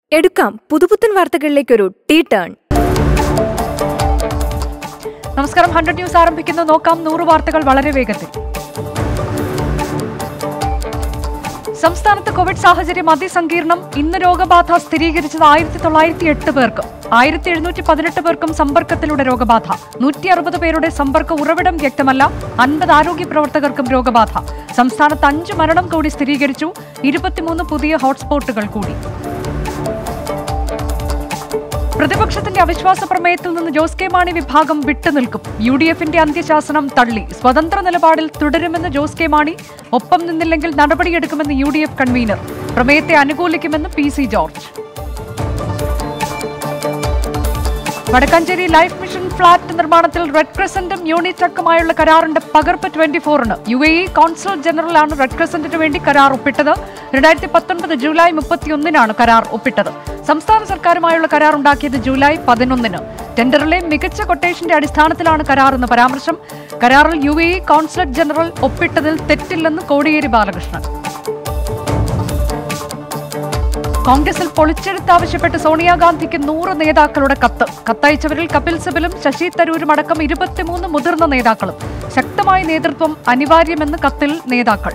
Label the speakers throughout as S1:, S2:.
S1: എടുക്കാം പുതുപുത്തൻ വാർത്തകളിലേക്കൊരു ടീ ടേൺ
S2: നമസ്കാരം ഹൺഡ്രഡ് ന്യൂസ് ആരംഭിക്കുന്നു നോക്കാം നൂറ് വാർത്തകൾ വളരെ വേഗത്തിൽ സംസ്ഥാനത്ത് കോവിഡ് സാഹചര്യം അതിസങ്കീർണം ഇന്ന് രോഗബാധ സ്ഥിരീകരിച്ചത് ആയിരത്തി തൊള്ളായിരത്തി എട്ട് പേർക്ക് ആയിരത്തി എഴുന്നൂറ്റി പതിനെട്ട് പേർക്കും സമ്പർക്കത്തിലൂടെ രോഗബാധ നൂറ്റി അറുപത് പേരുടെ സമ്പർക്ക ഉറവിടം വ്യക്തമല്ല അൻപത് ആരോഗ്യ പ്രവർത്തകർക്കും രോഗബാധ സംസ്ഥാനത്ത് അഞ്ച് മരണം കൂടി സ്ഥിരീകരിച്ചു ഇരുപത്തിമൂന്ന് പുതിയ ഹോട്ട്സ്പോട്ടുകൾ കൂടി പ്രതിപക്ഷത്തിന്റെ അവിശ്വാസ പ്രമേയത്തിൽ നിന്ന് ജോസ് കെ മാണി വിഭാഗം വിട്ടുനിൽക്കും യു ഡി എഫിന്റെ അന്ത്യശാസനം തള്ളി സ്വതന്ത്ര നിലപാടിൽ തുടരുമെന്ന് ജോസ് കെ മാണി ഒപ്പം നിന്നില്ലെങ്കിൽ നടപടിയെടുക്കുമെന്ന് യു ഡി എഫ് കൺവീനർ പ്രമേയത്തെ അനുകൂലിക്കുമെന്ന് P C George Vadakkanchery life mission flat നിർമ്മാണത്തിൽ റെഡ് ക്രസന്റും യൂണിറ്റക്കുമായുള്ള കരാറിന്റെ പകർപ്പ് ട്വന്റി ഫോറിന് യു എ ഇ കോൺസുൽ ജനറലാണ് റെഡ് ക്രസന്റിന് വേണ്ടി കരാർ ഒപ്പിട്ടത് രണ്ടായിരത്തി പത്തൊൻപത് ജൂലൈ മുപ്പത്തിയൊന്നിനാണ് കരാർ ഒപ്പിട്ടത് സംസ്ഥാന സർക്കാരുമായുള്ള കരാർ ഉണ്ടാക്കിയത് ജൂലൈ പതിനൊന്നിന് ടെൻഡറിലെ മികച്ച കൊട്ടേഷന്റെ അടിസ്ഥാനത്തിലാണ് കരാർ എന്ന് പരാമർശം കരാറിൽ U A E consulate general ഒപ്പിട്ടതിൽ തെറ്റില്ലെന്ന് കോടിയേരി ബാലകൃഷ്ണൻ കോൺഗ്രസിൽ പൊളിച്ചെഴുത്ത് ആവശ്യപ്പെട്ട് സോണിയാഗാന്ധിക്ക് നൂറ് നേതാക്കളുടെ കത്ത് കത്തയച്ചവരിൽ കപിൽ സിബലും ശശി തരൂരും അടക്കം ഇരുപത്തിമൂന്ന് മുതിർന്ന നേതാക്കളും ശക്തമായ നേതൃത്വം അനിവാര്യമെന്ന് കത്തിൽ നേതാക്കൾ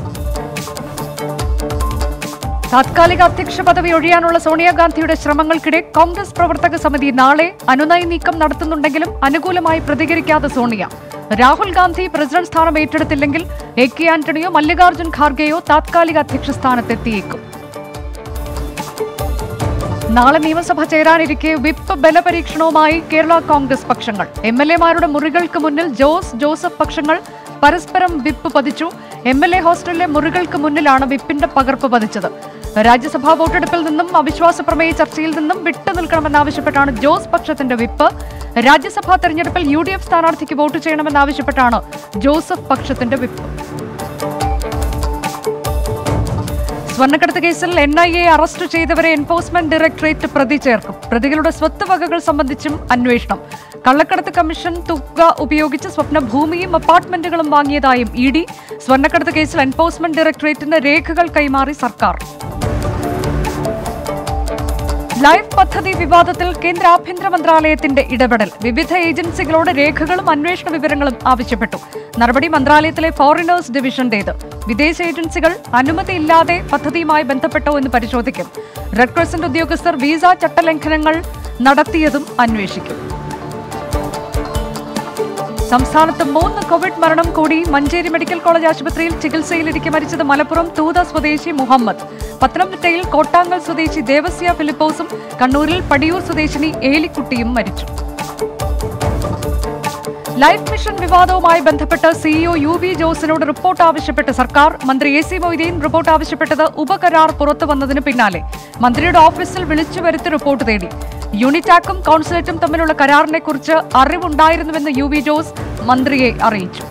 S2: താത്കാലിക അധ്യക്ഷ പദവി ഒഴിയാനുള്ള സോണിയാഗാന്ധിയുടെ ശ്രമങ്ങൾക്കിടെ കോൺഗ്രസ് പ്രവർത്തക സമിതി നാളെ അനുനയ നീക്കം നടത്തുന്നുണ്ടെങ്കിലും അനുകൂലമായി പ്രതികരിക്കാതെ സോണിയ രാഹുൽ ഗാന്ധി പ്രസിഡന്റ് സ്ഥാനം ഏറ്റെടുത്തില്ലെങ്കിൽ എ കെ ആന്റണിയോ മല്ലികാർജ്ജുൻ ഖാർഗെയോ താത്കാലിക അധ്യക്ഷ സ്ഥാനത്തെത്തിയേക്കും നാളെ നിയമസഭ ചേരാനിരിക്കെ വിപ്പ് ബലപരീക്ഷണവുമായി കേരള കോൺഗ്രസ് പക്ഷങ്ങൾ എം എൽ എമാരുടെ മുറികൾക്ക് മുന്നിൽ ജോസ് ജോസഫ് പക്ഷങ്ങൾ പരസ്പരം വിപ്പ് പതിച്ചു എം എൽ എ ഹോസ്റ്റലിലെ മുറികൾക്ക് മുന്നിലാണ് വിപ്പിന്റെ പകർപ്പ് പതിച്ചത് രാജ്യസഭാ വോട്ടെടുപ്പിൽ നിന്നും അവിശ്വാസ പ്രമേയ ചർച്ചയിൽ നിന്നും വിട്ടുനിൽക്കണമെന്നാവശ്യപ്പെട്ടാണ് ജോസ് പക്ഷത്തിന്റെ വിപ്പ് രാജ്യസഭാ തെരഞ്ഞെടുപ്പിൽ യു ഡി എഫ് സ്ഥാനാർത്ഥിക്ക് വോട്ട് ചെയ്യണമെന്നാവശ്യപ്പെട്ടാണ് ജോസഫ് പക്ഷത്തിന്റെ വിപ്പ് സ്വർണ്ണക്കടത്ത് കേസിൽ എൻ ഐ എ അറസ്റ്റ് ചെയ്തവരെ എൻഫോഴ്സ്മെന്റ് ഡയറക്ടറേറ്റ് പ്രതി ചേർക്കും പ്രതികളുടെ സ്വത്ത് വകകൾ സംബന്ധിച്ചും അന്വേഷണം കള്ളക്കടത്ത് കമ്മീഷൻ തുക ഉപയോഗിച്ച് സ്വപ്ന ഭൂമിയും അപ്പാർട്ട്മെന്റുകളും വാങ്ങിയതായും ഇ ഡി സ്വർണ്ണക്കടത്ത് കേസിൽ എൻഫോഴ്സ്മെന്റ് ഡയറക്ടറേറ്റിന് രേഖകൾ കൈമാറി സർക്കാർ ലൈഫ് പദ്ധതി വിവാദത്തിൽ കേന്ദ്ര ആഭ്യന്തര മന്ത്രാലയത്തിന്റെ ഇടപെടൽ വിവിധ ഏജൻസികളോട് രേഖകളും അന്വേഷണ വിവരങ്ങളും ആവശ്യപ്പെട്ടു നടപടി മന്ത്രാലയത്തിലെ ഫോറിനേഴ്സ് ഡിവിഷന്റേത് വിദേശ ഏജൻസികൾ അനുമതിയില്ലാതെ പദ്ധതിയുമായി ബന്ധപ്പെട്ടോ എന്ന് പരിശോധിക്കും റെഡ് ക്രസന്റ് ഉദ്യോഗസ്ഥർ വിസ ചട്ടലംഘനങ്ങൾ നടത്തിയതും അന്വേഷിക്കും സംസ്ഥാനത്ത് മൂന്ന് കോവിഡ് മരണം കൂടി മഞ്ചേരി മെഡിക്കൽ കോളേജ് ആശുപത്രിയിൽ ചികിത്സയിലിരിക്കെ മരിച്ചത് മലപ്പുറം തൂത സ്വദേശി മുഹമ്മദ് പത്തനംതിട്ടയിൽ കോട്ടാങ്കൽ സ്വദേശി ദേവസ്യ ഫിലിപ്പോസും കണ്ണൂരിൽ പടിയൂർ സ്വദേശിനി ഏലിക്കുട്ടിയും മരിച്ചു ലൈഫ് മിഷൻ വിവാദവുമായി ബന്ധപ്പെട്ട് സിഇഒ യു വി ജോസിനോട് റിപ്പോർട്ട് ആവശ്യപ്പെട്ട് സർക്കാർ മന്ത്രി എ സി മൊയ്തീൻ റിപ്പോർട്ട് ആവശ്യപ്പെട്ടത് ഉപകരാർ പുറത്തു വന്നതിന് പിന്നാലെ മന്ത്രിയുടെ ഓഫീസിൽ വിളിച്ചു വരുത്തി റിപ്പോർട്ട് തേടി യൂണിറ്റാക്കും കോൺസുലേറ്റും തമ്മിലുള്ള കരാറിനെ കുറിച്ച് അറിവുണ്ടായിരുന്നുവെന്ന് യു വി ജോസ് മന്ത്രിയെ അറിയിച്ചു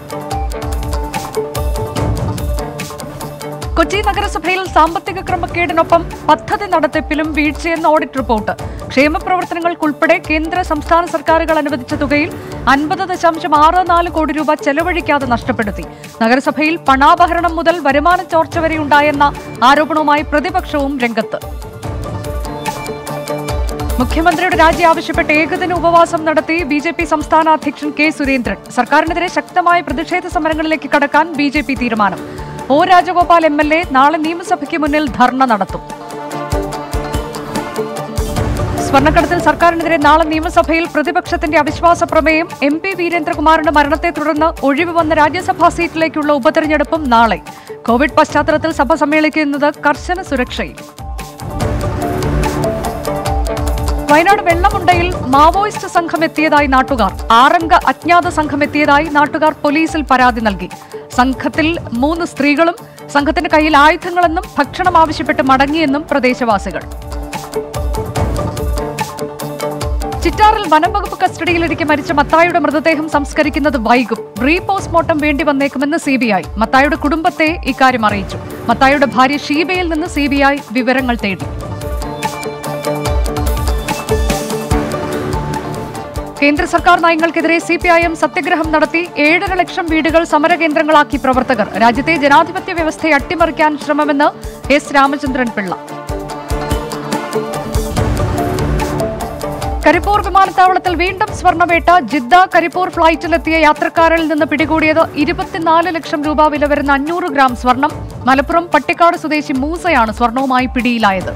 S2: കൊച്ചി നഗരസഭയിൽ സാമ്പത്തിക ക്രമക്കേടിനൊപ്പം പദ്ധതി നടത്തിപ്പിലും വീഴ്ചയെന്ന ഓഡിറ്റ് റിപ്പോർട്ട് ക്ഷേമപ്രവർത്തനങ്ങൾക്കുൾപ്പെടെ കേന്ദ്ര സംസ്ഥാന സർക്കാരുകൾ അനുവദിച്ച തുകയിൽ അൻപത് ദശാംശം ആറ് നാല് കോടി രൂപ ചെലവഴിക്കാതെ നഷ്ടപ്പെടുത്തി നഗരസഭയിൽ പണാപഹരണം മുതൽ വരുമാന ചോർച്ച വരെ ഉണ്ടായെന്ന ആരോപണവുമായി പ്രതിപക്ഷവും രംഗത്ത് മുഖ്യമന്ത്രിയുടെ രാജി ആവശ്യപ്പെട്ട് ഏകദിന ഉപവാസം നടത്തി ബി ജെ പി സംസ്ഥാന അധ്യക്ഷൻ കെ സുരേന്ദ്രൻ സർക്കാരിനെതിരെ ശക്തമായ പ്രതിഷേധ സമരങ്ങളിലേക്ക് കടക്കാൻ ബി ജെ പി തീരുമാനം O Rajagopal M L A നാളെ നിയമസഭയ്ക്ക് മുന്നിൽ ധർണ നടത്തും സ്വർണ്ണക്കടത്തിൽ സർക്കാരിനെതിരെ നാളെ നിയമസഭയിൽ പ്രതിപക്ഷത്തിന്റെ അവിശ്വാസ പ്രമേയം എം പി വീരേന്ദ്രകുമാറിന്റെ മരണത്തെ തുടർന്ന് ഒഴിവ് വന്ന രാജ്യസഭാ സീറ്റിലേക്കുള്ള ഉപതെരഞ്ഞെടുപ്പും നാളെ കോവിഡ് പശ്ചാത്തലത്തിൽ സഭ സമ്മേളിക്കുന്നത് കർശന സുരക്ഷയിൽ വയനാട് വെള്ളമുണ്ടയിൽ മാവോയിസ്റ്റ് സംഘം എത്തിയതായി നാട്ടുകാർ ആറംഗ അജ്ഞാത സംഘം എത്തിയതായി നാട്ടുകാർ പോലീസിൽ പരാതി നൽകി സംഘത്തിൽ മൂന്ന് സ്ത്രീകളും സംഘത്തിന്റെ കയ്യിൽ ആയുധങ്ങളെന്നും ഭക്ഷണം ആവശ്യപ്പെട്ട് മടങ്ങിയെന്നും പ്രദേശവാസികൾ ചിറ്റാറിൽ വനംവകുപ്പ് കസ്റ്റഡിയിലിരിക്കെ മരിച്ച മത്തായുടെ മൃതദേഹം സംസ്കരിക്കുന്നത് വൈകും റീ പോസ്റ്റ്മോർട്ടം വേണ്ടി വന്നേക്കുമെന്ന് സി ബി ഐ മത്തായുടെ കുടുംബത്തെ ഇക്കാര്യം അറിയിച്ചു മത്തായുടെ ഭാര്യ ഷീബയിൽ നിന്ന് സി ബി ഐ വിവരങ്ങൾ തേടി കേന്ദ്ര സർക്കാർ നയങ്ങൾക്കെതിരെ സി പി ഐ എം സത്യഗ്രഹം നടത്തി ഏഴര ലക്ഷം വീടുകൾ സമരകേന്ദ്രങ്ങളാക്കി പ്രവർത്തകർ രാജ്യത്തെ ജനാധിപത്യ വ്യവസ്ഥയെ അട്ടിമറിക്കാൻ ശ്രമമെന്ന് എസ് രാമചന്ദ്രൻ പിള്ള കരിപ്പൂർ വിമാനത്താവളത്തിൽ വീണ്ടും സ്വർണ്ണവേട്ട ജിദ്ദ കരിപ്പൂർ ഫ്ലൈറ്റിലെത്തിയ യാത്രക്കാരിൽ നിന്ന് പിടികൂടിയത് ഇരുപത്തിനാല് ലക്ഷം രൂപ വില വരുന്ന അഞ്ഞൂറ് ഗ്രാം സ്വർണം മലപ്പുറം പട്ടിക്കാട് സ്വദേശി മൂസയാണ് സ്വർണവുമായി പിടിയിലായത്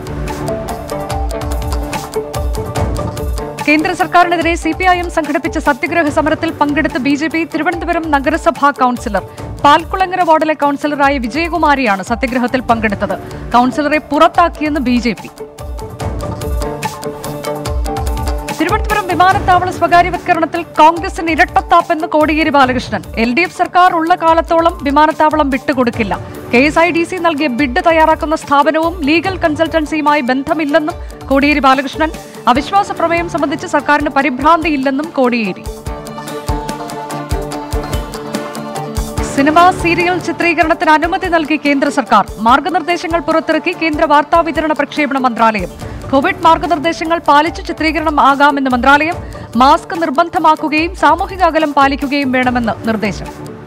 S2: കേന്ദ്ര സർക്കാരിനെതിരെ സി പി ഐ എം സംഘടിപ്പിച്ച സത്യഗ്രഹ സമരത്തിൽ പങ്കെടുത്ത് ബി ജെ പി തിരുവനന്തപുരം നഗരസഭാ കൌൺസിലർ പാൽക്കുളങ്ങര വാർഡിലെ കൌൺസിലറായ വിജയകുമാരിയാണ് സത്യഗ്രഹത്തിൽ പങ്കെടുത്തത് കൌൺസിലറെ പുറത്താക്കിയെന്ന് ബി ജെ പി തിരുവനന്തപുരം വിമാനത്താവള സ്വകാര്യവൽക്കരണത്തിൽ കോൺഗ്രസിന് ഇരട്ടത്താപ്പെന്ന് Kodiyeri Balakrishnan L D F സർക്കാർ ഉള്ള കാലത്തോളം വിമാനത്താവളം വിട്ടുകൊടുക്കില്ല K S I D C നൽകിയ ബിഡ് തയ്യാറാക്കുന്ന സ്ഥാപനവും ലീഗൽ കൺസൾട്ടൻസിയുമായി ബന്ധമില്ലെന്നും കോടിയേരി ബാലകൃഷ്ണൻ അവിശ്വാസ പ്രമേയം സംബന്ധിച്ച് സർക്കാരിന് പരിഭ്രാന്തിയില്ലെന്നും കോടിയേരി സിനിമാ സീരിയൽ ചിത്രീകരണത്തിന് അനുമതി നൽകി കേന്ദ്ര സർക്കാർ മാർഗനിർദ്ദേശങ്ങൾ പുറത്തിറക്കി കേന്ദ്ര വാർത്താവിതരണ പ്രക്ഷേപണ മന്ത്രാലയം കോവിഡ് മാർഗനിർദ്ദേശങ്ങൾ പാലിച്ച് ചിത്രീകരണം ആകാമെന്ന് മന്ത്രാലയം മാസ്ക് നിർബന്ധമാക്കുകയും സാമൂഹിക അകലം പാലിക്കുകയും വേണമെന്ന് നിർദ്ദേശം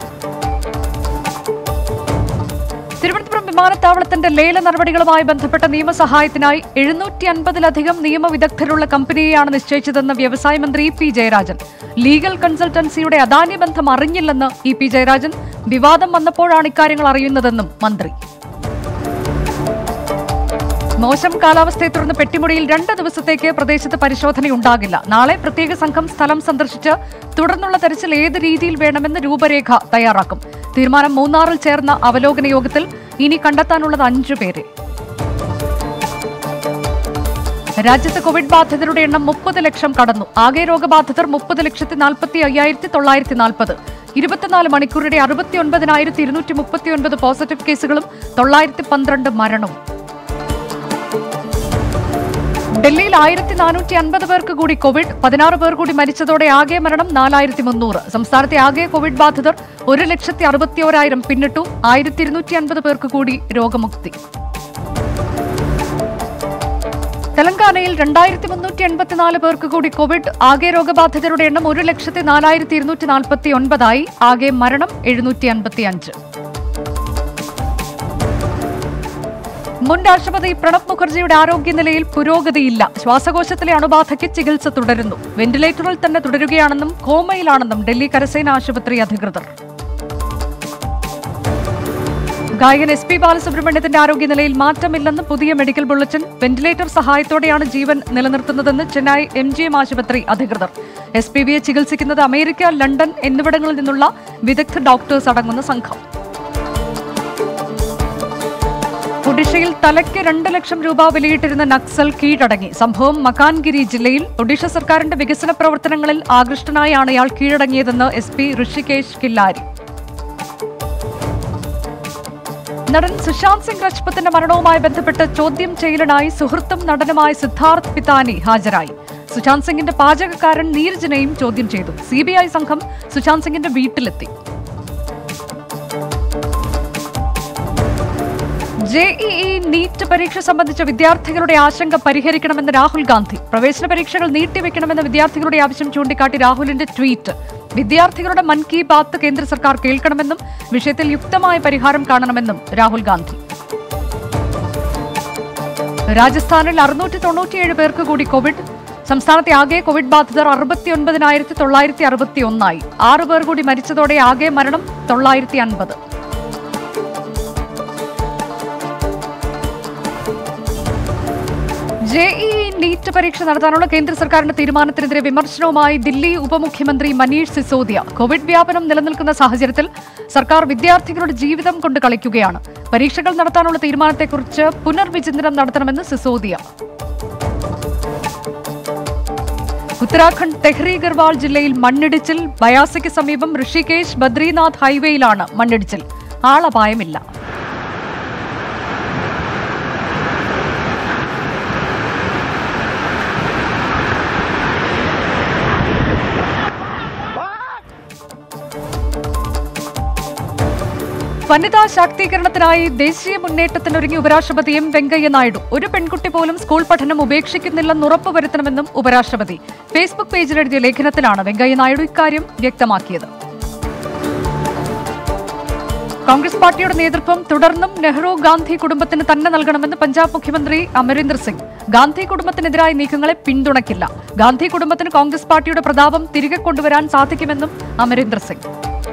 S2: തിരുവനന്തപുരം വിമാനത്താവളത്തിന്റെ ലേല നടപടികളുമായി ബന്ധപ്പെട്ട നിയമസഹായത്തിനായി എഴുന്നൂറ്റി അൻപതിലധികം നിയമവിദഗ്ധരുള്ള കമ്പനിയെയാണ് നിശ്ചയിച്ചതെന്ന് വ്യവസായ മന്ത്രി ഇ പി ജയരാജൻ ലീഗൽ കൺസൾട്ടൻസിയുടെ അദാന്യ ബന്ധം അറിഞ്ഞില്ലെന്ന് ഇ പി ജയരാജൻ വിവാദം വന്നപ്പോഴാണ് ഇക്കാര്യങ്ങൾ അറിയുന്നതെന്നും മന്ത്രി മോശം കാലാവസ്ഥയെ തുടർന്ന് പെട്ടിമുടിയിൽ രണ്ട് ദിവസത്തേക്ക് പ്രദേശത്ത് പരിശോധനയുണ്ടാകില്ല നാളെ പ്രത്യേക സംഘം സ്ഥലം സന്ദർശിച്ച് തുടർന്നുള്ള തെരച്ചിൽ ഏത് രീതിയിൽ വേണമെന്ന് രൂപരേഖ തയ്യാറാക്കും തീരുമാനം മൂന്നാറിൽ ചേർന്ന അവലോകന യോഗത്തിൽ ഇനി കണ്ടെത്താനുള്ളത് അഞ്ചു പേരെ രാജ്യത്ത് കോവിഡ് ബാധിതരുടെ എണ്ണം മുപ്പത് ലക്ഷം കടന്നു ആകെ രോഗബാധിതർ മുപ്പത് ലക്ഷത്തി നാൽപ്പത്തി അയ്യായിരത്തി തൊള്ളായിരത്തി നാൽപ്പത് ഇരുപത്തിനാല് മണിക്കൂറിടെ അറുപത്തി ഒൻപതിനായിരത്തി ഇരുന്നൂറ്റി മുപ്പത്തി ഒൻപത് പോസിറ്റീവ് കേസുകളും തൊള്ളായിരത്തി പന്ത്രണ്ട് മരണവും ഡൽഹിയിൽ ആയിരത്തി നാനൂറ്റി അൻപത് പേർക്ക് കൂടി കോവിഡ് പതിനാറ് പേർ കൂടി മരിച്ചതോടെ ആകെ മരണം നാലായിരത്തി മുന്നൂറ് സംസ്ഥാനത്തെ ആകെ കോവിഡ് ബാധിതർ ഒരു ലക്ഷത്തി അറുപത്തി ഓരായിരം പിന്നിട്ടു ആയിരത്തി ഇരുന്നൂറ്റി അൻപത് പേർക്ക് കൂടി രോഗമുക്തി തെലങ്കാനയിൽ രണ്ടായിരത്തി മുന്നൂറ്റി എൺപത്തിനാല് പേർക്ക് കൂടി കോവിഡ് ആകെ രോഗബാധിതരുടെ എണ്ണം ഒരു ലക്ഷത്തി നാലായിരത്തി ഇരുന്നൂറ്റി നാൽപ്പത്തി ഒൻപതായി ആകെ മരണം എഴുന്നൂറ്റി അൻപത്തി അഞ്ച് മുൻ രാഷ്ട്രപതി പ്രണബ് മുഖർജിയുടെ ആരോഗ്യനിലയിൽ പുരോഗതിയില്ല ശ്വാസകോശത്തിലെ അണുബാധയ്ക്ക് ചികിത്സ തുടരുന്നു വെന്റിലേറ്ററിൽ തന്നെ തുടരുകയാണെന്നും കോമയിലാണെന്നും ഡൽഹി കരസേന ആശുപത്രി അധികൃതർ ഗായകൻ എസ് പി ബാലസുബ്രഹ്മണ്യത്തിന്റെ ആരോഗ്യനിലയിൽ മാറ്റമില്ലെന്ന് പുതിയ മെഡിക്കൽ ബുള്ളറ്റിൻ വെന്റിലേറ്റർ സഹായത്തോടെയാണ് ജീവൻ നിലനിർത്തുന്നതെന്ന് ചെന്നൈ എം ജി എം ആശുപത്രി അധികൃതർ എസ് പി ബിയെ ചികിത്സിക്കുന്നത് അമേരിക്ക ലണ്ടൻ എന്നിവിടങ്ങളിൽ നിന്നുള്ള വിദഗ്ധ ഡോക്ടേഴ്സ് അടങ്ങുന്ന സംഘം ഒഡീഷയിൽ തലയ്ക്ക് രണ്ട് ലക്ഷം രൂപ വിലയിട്ടിരുന്ന നക്സൽ കീഴടങ്ങി സംഭവം മക്കാൻഗിരി ജില്ലയിൽ ഒഡീഷ സർക്കാരിന്റെ വികസന പ്രവർത്തനങ്ങളിൽ ആകൃഷ്ടനായാണ് ഇയാൾ കീഴടങ്ങിയതെന്ന് എസ് പി ഋഷികേശ് കില്ലാരി നടൻ സുശാന്ത് സിംഗ് രജ്പത്തിന്റെ മരണവുമായി ബന്ധപ്പെട്ട് ചോദ്യം ചെയ്യലിനായി സുഹൃത്തും നടനുമായ സിദ്ധാർത്ഥ് പിത്താനി ഹാജരായി സുശാന്ത് സിംഗിന്റെ പാചകക്കാരൻ നീരജിനെയും ചോദ്യം ചെയ്തു സിബിഐ സംഘം സുശാന്ത് സിംഗിന്റെ വീട്ടിലെത്തി ജെഇഇ നീറ്റ് പരീക്ഷ സംബന്ധിച്ച വിദ്യാർത്ഥികളുടെ ആശങ്ക പരിഹരിക്കണമെന്ന് രാഹുൽ ഗാന്ധി പ്രവേശന പരീക്ഷകൾ നീട്ടിവെക്കണമെന്ന വിദ്യാർത്ഥികളുടെ ആവശ്യം ചൂണ്ടിക്കാട്ടി രാഹുലിന്റെ ട്വീറ്റ് വിദ്യാർത്ഥികളുടെ മൻ കി ബാത്ത് കേന്ദ്ര സർക്കാർ കേൾക്കണമെന്നും വിഷയത്തിൽ യുക്തമായ പരിഹാരം കാണണമെന്നും രാഹുൽ ഗാന്ധി രാജസ്ഥാനിൽ അറുന്നൂറ്റി തൊണ്ണൂറ്റിയേഴ് പേർക്ക് കൂടി കോവിഡ് സംസ്ഥാനത്തെ ആകെ കോവിഡ് ബാധിതർ അറുപത്തിയൊൻപതിനായിരത്തി തൊള്ളായിരത്തി അറുപത്തി ഒന്നായി ആറ് പേർ കൂടി മരിച്ചതോടെ ആകെ മരണം തൊള്ളായിരത്തി അൻപത് ജെഇഇ നീറ്റ് പരീക്ഷ നടത്താനുള്ള കേന്ദ്ര സർക്കാരിന്റെ തീരുമാനത്തിനെതിരെ വിമർശനവുമായി ദില്ലി ഉപമുഖ്യമന്ത്രി മനീഷ് സിസോദിയ കോവിഡ് വ്യാപനം നിലനിൽക്കുന്ന സാഹചര്യത്തിൽ സർക്കാർ വിദ്യാർത്ഥികളുടെ ജീവിതം കൊണ്ട് കളിക്കുകയാണ് പരീക്ഷകൾ നടത്താനുള്ള തീരുമാനത്തെക്കുറിച്ച് പുനർവിചിന്തനം നടത്തണമെന്ന് സിസോദിയ ഉത്തരാഖണ്ഡ് തെഹ്രി ഗർവാൾ ജില്ലയിൽ മണ്ണിടിച്ചിൽ ബയാസയ്ക്ക് സമീപം ഋഷികേശ് ബദ്രീനാഥ് ഹൈവേയിലാണ് മണ്ണിടിച്ചിൽ ആളപായമില്ല വനിതാ ശാക്തീകരണത്തിനായി ദേശീയ മുന്നേറ്റത്തിനൊരുങ്ങി ഉപരാഷ്ട്രപതി എം വെങ്കയ്യ നായിഡു ഒരു പെൺകുട്ടി പോലും സ്കൂൾ പഠനം ഉപേക്ഷിക്കുന്നില്ലെന്ന് ഉറപ്പുവരുത്തണമെന്നും ഉപരാഷ്ട്രപതി ഫേസ്ബുക്ക് പേജിൽ എഴുതിയ ലേഖനത്തിലാണ് വെങ്കയ്യ നായിഡു ഇക്കാര്യം വ്യക്തമാക്കിയത് കോൺഗ്രസ് പാർട്ടിയുടെ നേതൃത്വം തുടർന്നും നെഹ്റു ഗാന്ധി കുടുംബത്തിന് തന്നെ നൽകണമെന്ന് പഞ്ചാബ് മുഖ്യമന്ത്രി അമരീന്ദർ സിംഗ് ഗാന്ധി കുടുംബത്തിനെതിരായ നീക്കങ്ങളെ പിന്തുണയ്ക്കില്ല ഗാന്ധി കുടുംബത്തിന് കോൺഗ്രസ് പാർട്ടിയുടെ പ്രതാപം തിരികെ കൊണ്ടുവരാൻ സാധിക്കുമെന്നും അമരീന്ദർ സിംഗ്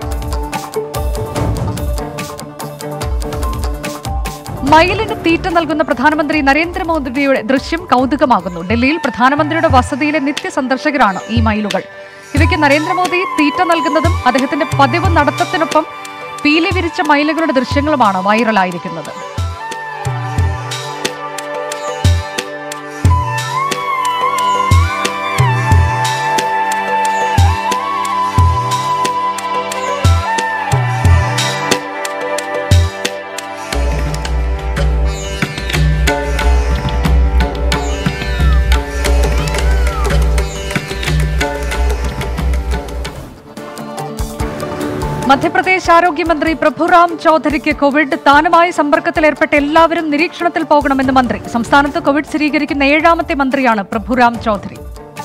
S2: മയിലിന് തീറ്റ നൽകുന്ന പ്രധാനമന്ത്രി നരേന്ദ്രമോദിയുടെ ദൃശ്യം കൗതുകമാകുന്നു ഡൽഹിയിൽ പ്രധാനമന്ത്രിയുടെ വസതിയിലെ നിത്യ സന്ദർശകരാണ് ഈ മയിലുകൾ ഇവയ്ക്ക് നരേന്ദ്രമോദി തീറ്റ നൽകുന്നതും അദ്ദേഹത്തിന്റെ പതിവ് നടത്തത്തിനൊപ്പം പീലി വിരിച്ച മയിലുകളുടെ ദൃശ്യങ്ങളുമാണ് വൈറലായിരിക്കുന്നത് മധ്യപ്രദേശ് ആരോഗ്യമന്ത്രി പ്രഭുറാം ചൌധരിക്ക് കോവിഡ് താനുമായി സമ്പർക്കത്തിലേർപ്പെട്ട എല്ലാവരും നിരീക്ഷണത്തിൽ പോകണമെന്ന് മന്ത്രി സംസ്ഥാനത്ത് കോവിഡ് സ്ഥിരീകരിക്കുന്ന ഏഴാമത്തെ മന്ത്രിയാണ് പ്രഭുറാം ചൌധരി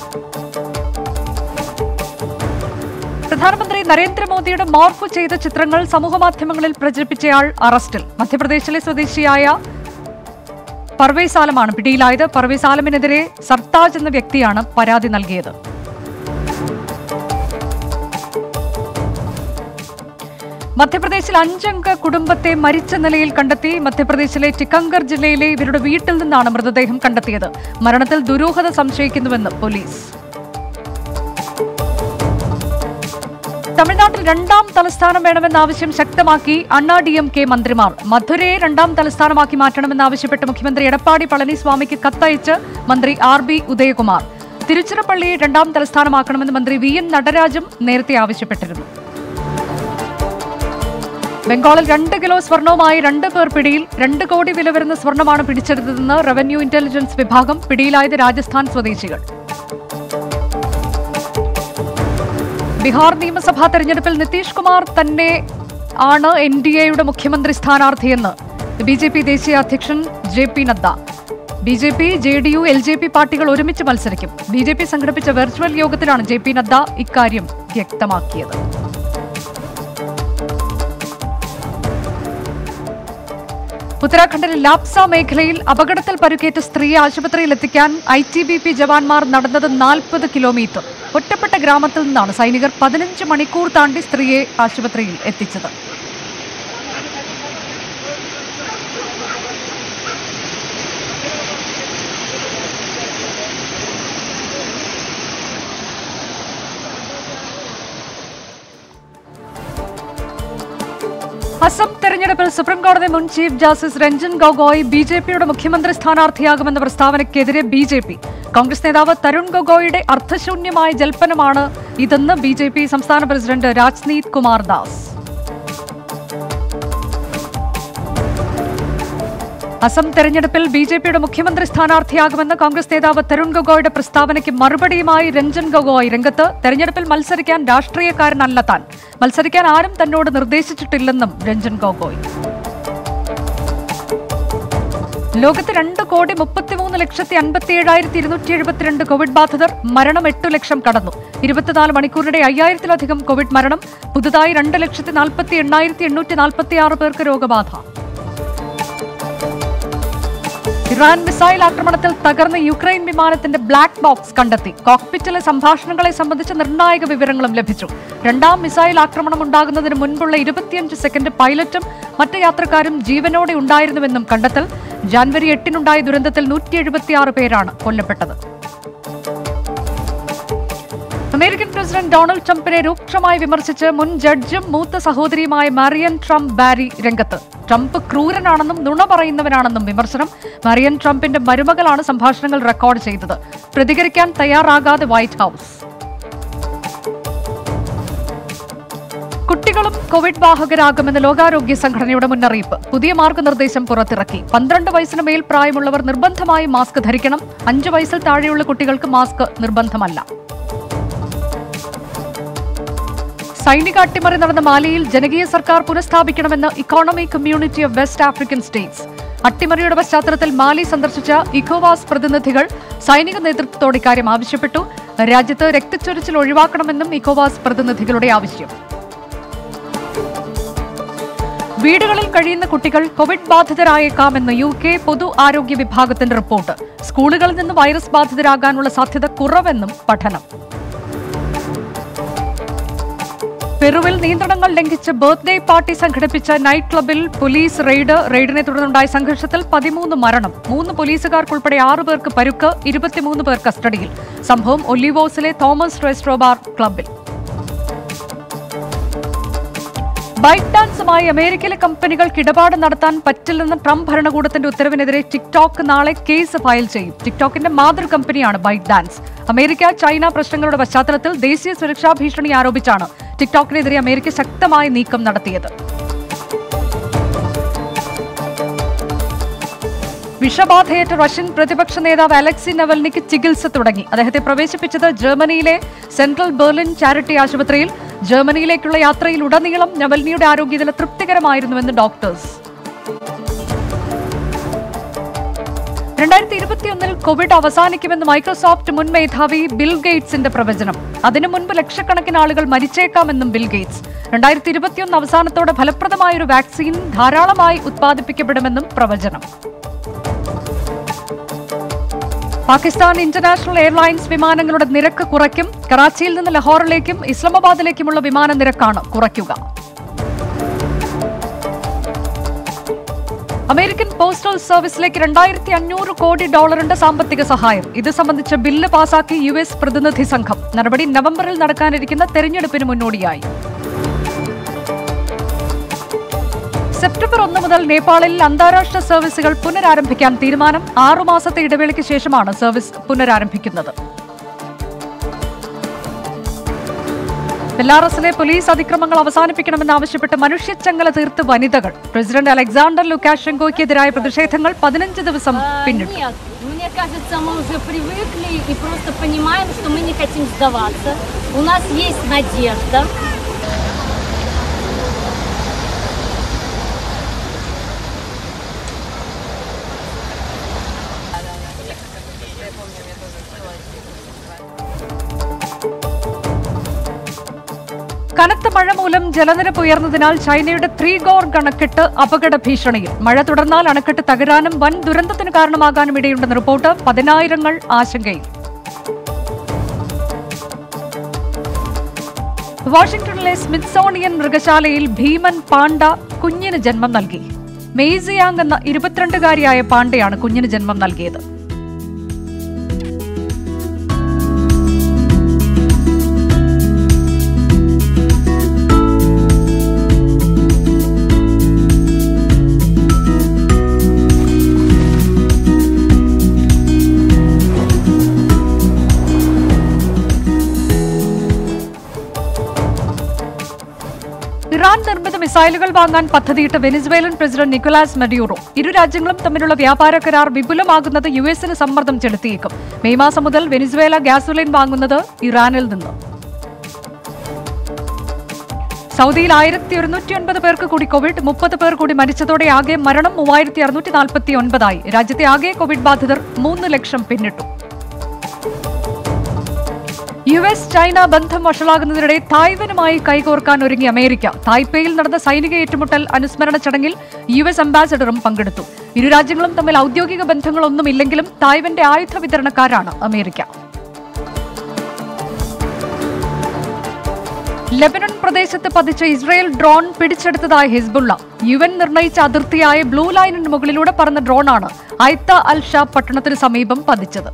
S2: പ്രധാനമന്ത്രി നരേന്ദ്രമോദിയുടെ മോർഫ് ചെയ്ത ചിത്രങ്ങൾ സമൂഹമാധ്യമങ്ങളിൽ പ്രചരിപ്പിച്ചയാൾ അറസ്റ്റിൽ മധ്യപ്രദേശിലെ സ്വദേശിയായ പർവേസ് ആലമാണ് പിടിയിലായത് പർവേസ് ആലമിനെതിരെ സർത്താജ് എന്ന വ്യക്തിയാണ് പരാതി നൽകിയത് മധ്യപ്രദേശിൽ അഞ്ചംഗ കുടുംബത്തെ മരിച്ച നിലയിൽ കണ്ടെത്തി മധ്യപ്രദേശിലെ ടിക്കങ്കർ ജില്ലയിലെ ഇവരുടെ വീട്ടിൽ നിന്നാണ് മൃതദേഹം കണ്ടെത്തിയത് മരണത്തിൽ ദുരൂഹത സംശയിക്കുന്നുവെന്ന് പോലീസ് തമിഴ്നാട്ടിൽ രണ്ടാം തലസ്ഥാനം വേണമെന്ന ആവശ്യം ശക്തമാക്കി അണ്ണാ ഡി എം കെ മന്ത്രിമാർ മധുരയെ രണ്ടാം തലസ്ഥാനമാക്കി മാറ്റണമെന്നാവശ്യപ്പെട്ട് മുഖ്യമന്ത്രി എടപ്പാടി പളനിസ്വാമിക്ക് കത്തയച്ച് മന്ത്രി ആർ ബി ഉദയകുമാർ തിരുച്ചിറപ്പള്ളിയെ രണ്ടാം തലസ്ഥാനമാക്കണമെന്ന് മന്ത്രി വി എൻ നടരാജും നേരത്തെ ആവശ്യപ്പെട്ടിരുന്നു ബംഗാളിൽ രണ്ട് കിലോ സ്വർണവുമായി രണ്ട് പേർ പിടിയിൽ രണ്ട് കോടി വില വരുന്ന സ്വർണമാണ് പിടിച്ചെടുത്തതെന്ന് റവന്യൂ ഇന്റലിജൻസ് വിഭാഗം പിടിയിലായത് രാജസ്ഥാൻ സ്വദേശികൾ ബീഹാർ നിയമസഭാ തെരഞ്ഞെടുപ്പിൽ നിതീഷ് കുമാർ തന്നെ ആണ് എൻ ഡി എയുടെ മുഖ്യമന്ത്രി സ്ഥാനാർത്ഥിയെന്ന് ബി ജെ പി ദേശീയ അധ്യക്ഷൻ J P Nadda B J P J D U L J P പാർട്ടികൾ ഒരുമിച്ച് മത്സരിക്കും ബി ജെ പി സംഘടിപ്പിച്ച വെർച്വൽ യോഗത്തിലാണ് ജെ പി നദ്ദ ഇക്കാര്യം വ്യക്തമാക്കിയത് ഉത്തരാഖണ്ഡിലെ ലാപ്സ മേഖലയിൽ അപകടത്തിൽ പരുക്കേറ്റ സ്ത്രീയെ ആശുപത്രിയിൽ എത്തിക്കാൻ ഐ ടി ബി പി ജവാന്മാർ നടന്നത് നാൽപ്പത് കിലോമീറ്റർ ഒറ്റപ്പെട്ട ഗ്രാമത്തിൽ നിന്നാണ് സൈനികർ പതിനഞ്ച് മണിക്കൂർ താണ്ടി സ്ത്രീയെ ആശുപത്രിയിൽ എത്തിച്ചത് അസം തെരഞ്ഞെടുപ്പിൽ സുപ്രീംകോടതി മുൻ chief justice Ranjan Gogoi B J പിയുടെ മുഖ്യമന്ത്രി സ്ഥാനാർത്ഥിയാകുമെന്ന പ്രസ്താവനയ്ക്കെതിരെ ബി ജെ പി കോൺഗ്രസ് നേതാവ് തരുൺ ഗൊഗോയുടെ അർത്ഥശൂന്യമായ ജൽപ്പനമാണ് ഇതെന്ന് ബി ജെ പി സംസ്ഥാന പ്രസിഡന്റ് രാജ്നീത് കുമാർ ദാസ് അസം തെരഞ്ഞെടുപ്പിൽ ബി ജെ പിയുടെ മുഖ്യമന്ത്രി സ്ഥാനാർത്ഥിയാകുമെന്ന് കോൺഗ്രസ് നേതാവ് തരുൺ ഗൊഗോയുടെ പ്രസ്താവനയ്ക്ക് മറുപടിയുമായി രഞ്ജൻ ഗൊഗോയ് രംഗത്ത് തെരഞ്ഞെടുപ്പിൽ മത്സരിക്കാൻ രാഷ്ട്രീയക്കാരനല്ല താൻ മത്സരിക്കാൻ ആരും തന്നോട് നിർദ്ദേശിച്ചിട്ടില്ലെന്നും രഞ്ജൻ ഗൊഗോയ് ലോകത്ത് രണ്ട് കോടി മുപ്പത്തിമൂന്ന് ലക്ഷത്തി അൻപത്തി ഏഴായിരത്തി ഇരുന്നൂറ്റി എഴുപത്തിരണ്ട് കോവിഡ് ബാധിതർ മരണം എട്ട് ലക്ഷം കടന്നു ഇരുപത്തിനാല് മണിക്കൂറിനിടെ അയ്യായിരത്തിലധികം കോവിഡ് മരണം പുതുതായി രണ്ട് ലക്ഷത്തി നാൽപ്പത്തി എണ്ണായിരത്തി എണ്ണൂറ്റി നാൽപ്പത്തി ആറ് പേർക്ക് രോഗബാധ ഇറാൻ മിസൈൽ ആക്രമണത്തിൽ തകർന്ന യുക്രൈൻ വിമാനത്തിന്റെ ബ്ലാക്ക് ബോക്സ് കണ്ടെത്തി കോക്പിറ്റിലെ സംഭാഷണങ്ങളെ സംബന്ധിച്ച നിർണായക വിവരങ്ങളും ലഭിച്ചു രണ്ടാം മിസൈൽ ആക്രമണം ഉണ്ടാകുന്നതിന് മുൻപുള്ള ഇരുപത്തിയഞ്ച് സെക്കൻഡ് പൈലറ്റും മറ്റ് യാത്രക്കാരും ജീവനോടെ ഉണ്ടായിരുന്നുവെന്നും കണ്ടെത്തൽ ജാൻവരി എട്ടിനുണ്ടായ ദുരന്തത്തിൽ നൂറ്റി എഴുപത്തിയാറ് പേരാണ് കൊല്ലപ്പെട്ടത് അമേരിക്കൻ പ്രസിഡന്റ് ഡൊണാൾഡ് ട്രംപിനെ രൂക്ഷമായി വിമർശിച്ച് മുൻ ജഡ്ജും മൂത്ത സഹോദരിയുമായ മാരിയൻ ട്രംപ് ബാരി രംഗത്ത് ട്രംപ് ക്രൂരനാണെന്നും നുണ പറയുന്നവനാണെന്നും വിമർശനം മാരിയൻ ട്രംപിന്റെ മരുമകളാണ് സംഭാഷണങ്ങൾ റെക്കോർഡ് ചെയ്തത് പ്രതികരിക്കാൻ തയ്യാറാകാതെ വൈറ്റ് ഹൌസ് കുട്ടികളും കോവിഡ് വാഹകരാകുമെന്ന് ലോകാരോഗ്യ സംഘടനയുടെ മുന്നറിയിപ്പ് പുതിയ മാർഗനിർദ്ദേശം പുറത്തിറക്കി പന്ത്രണ്ട് വയസ്സിന് മേൽ പ്രായമുള്ളവർ നിർബന്ധമായും മാസ്ക് ധരിക്കണം അഞ്ച് വയസ്സിൽ താഴെയുള്ള കുട്ടികൾക്ക് മാസ്ക് നിർബന്ധമല്ല സൈനിക അട്ടിമറി നടന്ന മാലിയിൽ ജനകീയ സർക്കാർ പുനഃസ്ഥാപിക്കണമെന്ന് economy community of west African states അട്ടിമറിയുടെ പശ്ചാത്തലത്തിൽ മാലി സന്ദർശിച്ച ഇക്കോവാസ് പ്രതിനിധികൾ സൈനിക നേതൃത്വത്തോട് ഇക്കാര്യം ആവശ്യപ്പെട്ടു രാജ്യത്ത് രക്തച്ചൊരിച്ചിൽ ഒഴിവാക്കണമെന്നും ഇക്കോവാസ് പ്രതിനിധികളുടെ ആവശ്യം വീടുകളിൽ കഴിയുന്ന കുട്ടികൾ കോവിഡ് ബാധിതരായേക്കാമെന്ന് യു കെ പൊതു ആരോഗ്യ വിഭാഗത്തിന്റെ റിപ്പോർട്ട് സ്കൂളുകളിൽ നിന്ന് വൈറസ് ബാധിതരാകാനുള്ള സാധ്യത കുറവെന്നും പഠനം പെറുവിൽ നിയന്ത്രണങ്ങൾ ലംഘിച്ച് ബർത്ത്ഡേ പാർട്ടി സംഘടിപ്പിച്ച നൈറ്റ് ക്ലബിൽ പോലീസ് റെയ്ഡ് റെയ്ഡിനെ തുടർന്നുണ്ടായ സംഘർഷത്തിൽ പതിമൂന്ന് മരണം മൂന്ന് പോലീസുകാർക്കുൾപ്പെടെ ആറു പേർക്ക് പരുക്ക് ഇരുപത്തിമൂന്ന് പേർ കസ്റ്റഡിയിൽ സംഭവം ഒലിവോസിലെ തോമസ് റെസ്ട്രോബാർ ക്ലബിൽ ബൈക്ക് ഡാൻസുമായി അമേരിക്കയിലെ കമ്പനികൾക്ക് ഇടപാട് നടത്താൻ പറ്റില്ലെന്ന ട്രംപ് ഭരണകൂടത്തിന്റെ ഉത്തരവിനെതിരെ ടിക്ടോക്ക് നാളെ കേസ് ഫയൽ ചെയ്യും ടിക്ടോക്കിന്റെ മാതൃ കമ്പനിയാണ് ബൈക്ക് ഡാൻസ് അമേരിക്ക ചൈന പ്രശ്നങ്ങളുടെ പശ്ചാത്തലത്തിൽ ദേശീയ സുരക്ഷാ ഭീഷണി ആരോപിച്ചാണ് ടിക്ടോക്കിനെതിരെ അമേരിക്ക ശക്തമായ നീക്കം നടത്തിയത് വിഷബാധയേറ്റ റഷ്യൻ പ്രതിപക്ഷ നേതാവ് അലക്സി നവൽനിക്ക് ചികിത്സ തുടങ്ങി അദ്ദേഹത്തെ പ്രവേശിപ്പിച്ചത് ജർമ്മനിയിലെ സെൻട്രൽ ബെർലിൻ ചാരിറ്റി ആശുപത്രിയിൽ ജർമ്മനിയിലേക്കുള്ള യാത്രയിൽ ഉടനീളം നവൽനിയുടെ ആരോഗ്യനില തൃപ്തികരമായിരുന്നുവെന്ന് ഡോക്ടേഴ്സ് രണ്ടായിരത്തി ഇരുപത്തിയൊന്നിൽ കോവിഡ് അവസാനിക്കുമെന്ന് മൈക്രോസോഫ്റ്റ് മുൻ മേധാവി ബിൽ ഗേറ്റ്സിന്റെ പ്രവചനം അതിനു മുൻപ് ലക്ഷക്കണക്കിന് ആളുകൾ മരിച്ചേക്കാമെന്നും ബിൽ ഗേറ്റ്സ് രണ്ടായിരത്തി ഇരുപത്തിയൊന്ന് അവസാനത്തോടെ ഫലപ്രദമായ ഒരു വാക്സിൻ ധാരാളമായി ഉത്പാദിപ്പിക്കപ്പെടുമെന്നും പ്രവചനം പാകിസ്ഥാൻ ഇന്റർനാഷണൽ എയർലൈൻസ് വിമാനങ്ങളുടെ നിരക്ക് കുറയ്ക്കും കറാച്ചിയിൽ നിന്ന് ലഹോറിലേക്കും ഇസ്ലാമാബാദിലേക്കുമുള്ള വിമാന നിരക്കാണ് കുറയ്ക്കുക അമേരിക്കൻ പോസ്റ്റൽ സർവീസിലേക്ക് രണ്ടായിരത്തി അഞ്ഞൂറ് കോടി ഡോളറിന്റെ സാമ്പത്തിക സഹായം ഇത് സംബന്ധിച്ച ബില്ല് പാസാക്കി യു എസ് പ്രതിനിധി സംഘം നടപടി നവംബറിൽ നടക്കാനിരിക്കുന്ന തെരഞ്ഞെടുപ്പിന് മുന്നോടിയായി സെപ്റ്റംബർ ഒന്ന് മുതൽ നേപ്പാളിൽ അന്താരാഷ്ട്ര സർവീസുകൾ പുനരാരംഭിക്കാൻ തീരുമാനം ആറുമാസത്തെ ഇടവേളയ്ക്ക് ശേഷമാണ് സർവീസ് പുനരാരംഭിക്കുന്നത് ബെല്ലാറസിലെ പോലീസ് അതിക്രമങ്ങൾ അവസാനിപ്പിക്കണമെന്നാവശ്യപ്പെട്ട് മനുഷ്യച്ചങ്ങല തീർത്ത് വനിതകൾ പ്രസിഡന്റ് അലക്സാണ്ടർ ലുക്കാഷെങ്കോയ്ക്കെതിരായ പ്രതിഷേധങ്ങൾ പതിനഞ്ച് ദിവസം
S3: А,
S2: പിന്നിട്ടു
S3: Нет, мне кажется, мы уже привыкли и просто понимаем, что мы не хотим сдаваться. У нас есть надежда.
S2: കനത്ത മഴ മൂലം ജലനിരപ്പ് ഉയർന്നതിനാൽ ചൈനയുടെ ത്രീഗോർ അണക്കെട്ട് അപകട ഭീഷണിയിൽ മഴ തുടർന്നാൽ അണക്കെട്ട് തകരാനും വൻ ദുരന്തത്തിന് കാരണമാകാനും ഇടയുണ്ടെന്ന് റിപ്പോർട്ട് പതിനായിരങ്ങൾ ആശങ്കയിൽ വാഷിംഗ്ടണിലെ സ്മിത്സോണിയൻ മൃഗശാലയിൽ ഭീമൻ പാണ്ട കുഞ്ഞിന് ജന്മം നൽകി മെയ്സിയാങ് എന്ന ഇരുപത്തിരണ്ടുകാരിയായ പാണ്ടയാണ് കുഞ്ഞിന് ജന്മം നൽകിയത് ഇറാൻ നിർമ്മിത മിസൈലുകൾ വാങ്ങാൻ പദ്ധതിയിട്ട വെനിസ്വേലൻ പ്രസിഡന്റ് നിക്കോളാസ് മഡ്യൂറോ ഇരു രാജ്യങ്ങളും തമ്മിലുള്ള വ്യാപാര കരാർ വിപുലമാകുന്നത് യു എസിന് സമ്മർദ്ദം ചെലുത്തിയേക്കും മെയ് മാസം മുതൽ വെനിസ്വേല ഗ്യാസുലിൻ വാങ്ങുന്നത് ഇറാനിൽ നിന്ന് സൗദിയിൽ ആയിരത്തി ഒരുന്നൂറ്റി ഒൻപത് പേർക്ക് കൂടി കോവിഡ് മുപ്പത് പേർ കൂടി മരിച്ചതോടെ ആകെ മരണം മൂവായിരത്തി അറുന്നൂറ്റി നാൽപ്പത്തി ഒൻപതായി രാജ്യത്തെ ആകെ കോവിഡ് ബാധിതർ മൂന്ന് ലക്ഷം പിന്നിട്ടു യു എസ് ചൈന ബന്ധം വഷളാകുന്നതിനിടെ തായ്വനുമായി കൈകോർക്കാൻ ഒരുങ്ങി അമേരിക്ക തായ്പേയിൽ നടന്ന സൈനിക ഏറ്റുമുട്ടൽ അനുസ്മരണ ചടങ്ങിൽ യു എസ് അംബാസഡറും പങ്കെടുത്തു ഇരു രാജ്യങ്ങളും തമ്മിൽ ഔദ്യോഗിക ബന്ധങ്ങളൊന്നുമില്ലെങ്കിലും തായ്വന്റെ ആയുധ വിതരണക്കാരാണ് അമേരിക്ക ലെബനൻ പ്രദേശത്ത് പതിച്ച ഇസ്രായേൽ ഡ്രോൺ പിടിച്ചെടുത്തതായി ഹിസ്ബുള്ള യു എൻ നിർണയിച്ച അതിർത്തിയായ ബ്ലൂ ലൈനിന് മുകളിലൂടെ പറന്ന ഡ്രോണാണ് ഐത്ത അൽ ഷാ പട്ടണത്തിന് സമീപം പതിച്ചത്